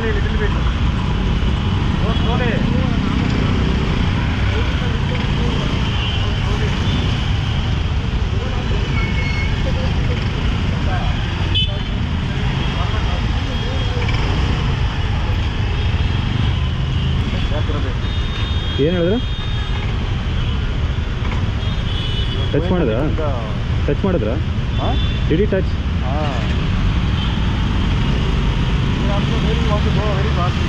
slowly, little bit. Go slowly. ಏನು ಹೇಳಿದ್ರು touch ಮಾಡಿದ್ರಾ ಟಚ್ ಮಾಡಿದ್ರಾ ಹಾಂ ಡಿಡಿ ಟಚ್ ಹಾಂ very want go very fast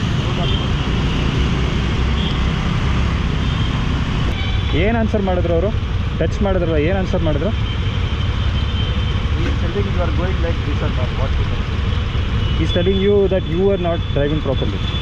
ಏನು ಆನ್ಸರ್ ಮಾಡಿದ್ರು ಅವರು ಟಚ್ ಮಾಡಿದ್ರಲ್ಲ ಏನು ಆನ್ಸರ್ ಮಾಡಿದ್ರು ಈ selling you are going like this and what is telling you that you are not driving properly